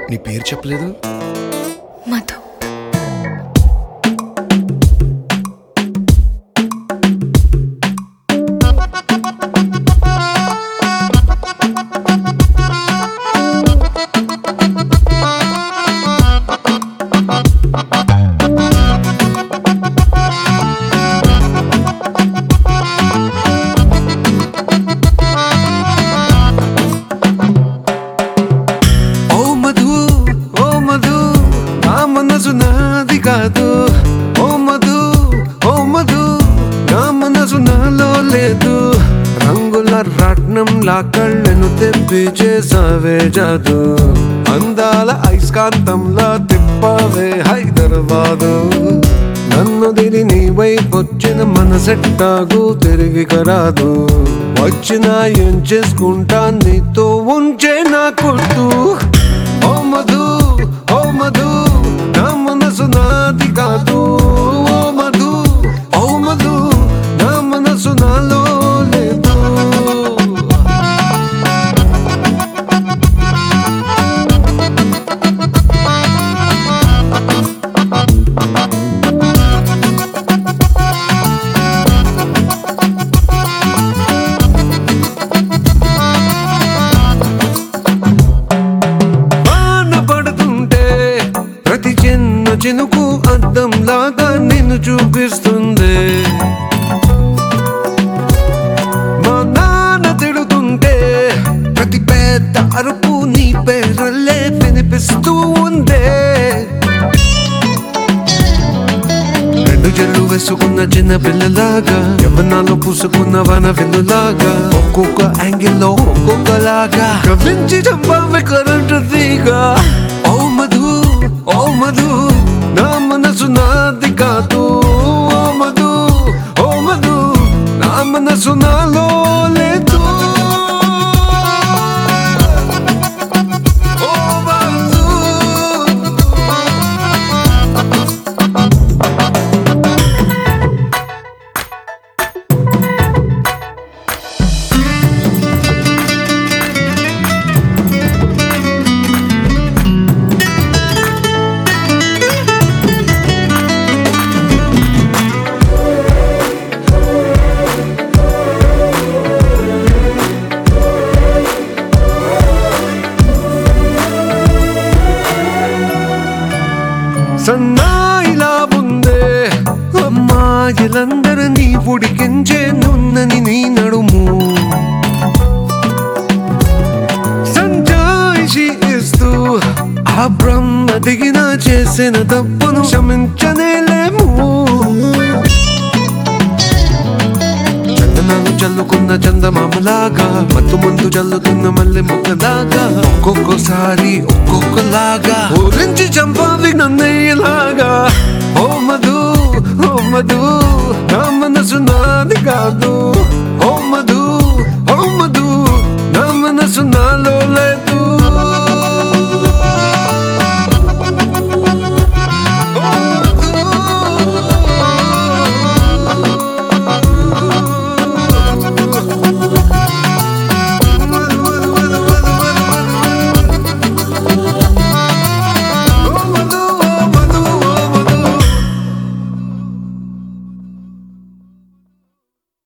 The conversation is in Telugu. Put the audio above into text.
నీ పేరు చెప్పలేదు మధు ఓ మధు ఓ మధు నా మనసు నాది కాదు ఓ మధు ఓ మధు నా మనసు నాలో లేదు రంగుల రాట్నం లా కళ్ళను తెప్పి చేసావే జాదు అందాల ఐస్కాంతంలా తిప్పావే హైదరాబాదు నన్ను దిని నీ వైపొచ్చిన మనసెట్టాగు తిరిగి కరాదు వచ్చినా ఏం చేసుకుంటా నీతో ఉంచే నా కొట్టు ఓ మధు ఓ మధు నా మనసు నాది కాదు ఓ మధు ఓ మధు నా మనసు నాలో లేదు వాన పడుతుంటే ప్రతి చిన్న చినుకు అద్దం లాగా నిన్ను చూపిస్తుంది మా నాన్న తిడుతుంటే ప్రతి పెద్ద అరుపు నీ పేరులే వినిపిస్తూ ఉందే రెండు చెల్లు వేసుకున్న చిన్న పిల్లలాగా యవ్వనాలు పూసుకున్న వన వెన్నులాగా ఒక్కొక్క యాంగిల్లో ఒక్కొక్కలాగా కవించి చంపావి కరెంటు తీగ ఓ మధు ఓ మధు నా మనసు నాది కాదు ఓ మధు ఓ మధు నా మనసు నాలో లేదు ఓ మధు సన్నాయిలా ఉందే అమ్మాయిలందరినీ ఉడికించే నున్నని నీ నడుము సంజాయిషి ఇస్తూ ఆ బ్రహ్మ దిగిన చేసిన తప్పును క్షమించనేలేము చందనాలు చల్లుకున్న చందమామలాగా మత్తు ముందు చల్లుతున్న మల్లె మొక్కలాగా ఒక్కొక్కసారి ఒక్కొక్కలాగా ఊరించి చంపాలి నన్నయ్యలాగా ఓ మధు